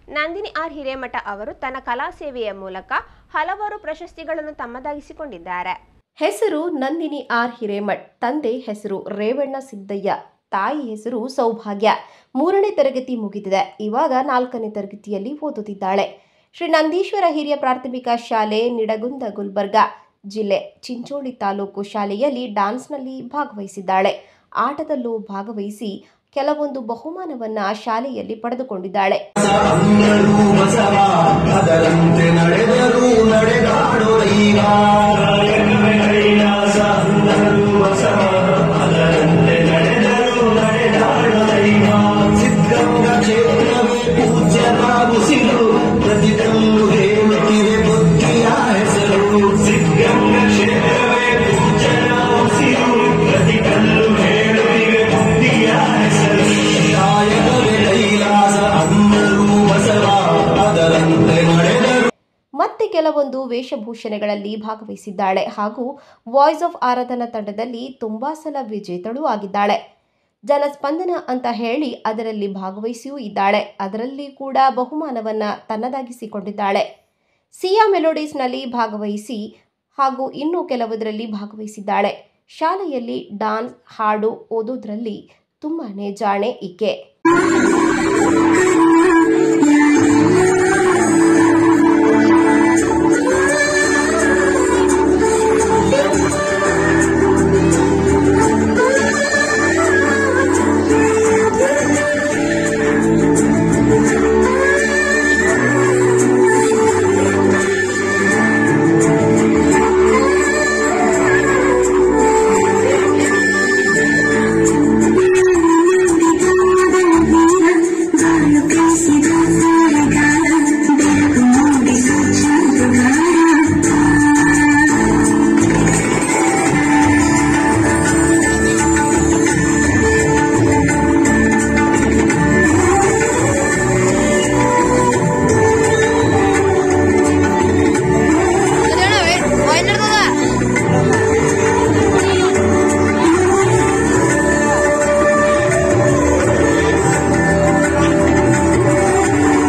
Nandini R Hiremath ಅವರು ತನ್ನ ಕಲಾ ಸೇವೆಯ ಮೂಲಕ ಹಲವಾರು ಪ್ರಶಸ್ತಿಗಳನ್ನು ತಮ್ಮದಾಗಿಸಿಕೊಂಡಿದ್ದಾರೆ ಹೆಸರು ನಂದಿನಿ ಆರ್ ಹಿರೇಮಠ್ ತಂದೆ ಹೆಸರು ರೇವಣ್ಣ ಸಿದ್ದಯ್ಯ ತಾಯಿ ಹೆಸರು ಸೌಭಾಗ್ಯ ಮೂರನೇ ತರಗತಿ ಮುಗಿದಿದೆ ಇವಾಗ ನಾಲ್ಕನೇ ತರಗತಿಯಲ್ಲಿ ಓದುತ್ತಿದ್ದಾಳೆ ಶ್ರೀ ನಂದೀಶ್ವರ ಹಿರಿಯ ಪ್ರಾಥಮಿಕ ಶಾಲೆ ನಿಡಗುಂದ ಗುಲ್ಬರ್ಗ ಜಿಲ್ಲೆ ಚಿಂಚೋಳಿ ತಾಲೂಕು ಶಾಲೆಯಲ್ಲಿ ಡಾನ್ಸ್ನಲ್ಲಿ ಭಾಗವಹಿಸಿದ್ದಾಳೆ ಆಟದಲ್ಲೂ ಭಾಗವಹಿಸಿ ಕೆಲವೊಂದು ಬಹುಮಾನವನ್ನ ಶಾಲೆಯಲ್ಲಿ ಪಡೆದುಕೊಂಡಿದ್ದಾಳೆ ಅಂದರು ಬಸವ ಅದರಂತೆ ನಡೆದರು ನಡೆದಾಡೋ ಈಗ ಕೈಲಾಸ ಅಂದರು ಬಸವ ಅದರಂತೆ ನಡೆದರು ನಡೆದಾಡೋ ದೈವ ಸಿದ್ಧಂಗ ಕ್ಷೇತ್ರವೇ ಪೂಜ್ಯರಾಗುಸಿರು ಪ್ರತಿತಂದು ಹೇಳುತ್ತಿವೆ ಬುದ್ಧಿಯ ಹೆಸರು ಸಿದ್ಧಂಗ ಕ್ಷೇತ್ರವೇ ಪೂಜ್ಯರಾಗುಸಿರು ಪ್ರತಿಕಲ್ಲು ಹೇಳುತ್ತಿವೆ ಬುದ್ಧಿಯ ಹೆಸರು ಕಾಯಕವೇ ಕೈಲಾಸ ಅಂದರು ಬಸವ ಅದರಂತೆ ನಡೆದರು ಮತ್ತೆ ಕೆಲವೊಂದು ವೇಷಭೂಷಣಗಳಲ್ಲಿ ಭಾಗವಹಿಸಿದ್ದಾಳೆ ಹಾಗೂ ವಾಯ್ಸ್ ಆಫ್ ಆರಾಧನಾ ತಂಡದಲ್ಲಿ ತುಂಬಾ ಸಲ ವಿಜೇತಳೂ ಆಗಿದ್ದಾಳೆ ಜನಸ್ಪಂದನ ಅಂತ ಹೇಳಿ ಅದರಲ್ಲಿ ಭಾಗವಹಿಸಿಯೂ ಇದ್ದಾಳೆ ಅದರಲ್ಲಿ ಕೂಡ ಬಹುಮಾನವನ್ನ ತನ್ನದಾಗಿಸಿಕೊಂಡಿದ್ದಾಳೆ ಸಿಯಾ ಮೆಲೋಡೀಸ್ನಲ್ಲಿ ಭಾಗವಹಿಸಿ ಹಾಗೂ ಇನ್ನೂ ಕೆಲವುದರಲ್ಲಿ ಭಾಗವಹಿಸಿದ್ದಾಳೆ ಶಾಲೆಯಲ್ಲಿ ಡಾನ್ಸ್ ಹಾಡು ಓದೋದ್ರಲ್ಲಿ ತುಂಬಾನೇ ಜಾಣೆ ಈಕೆ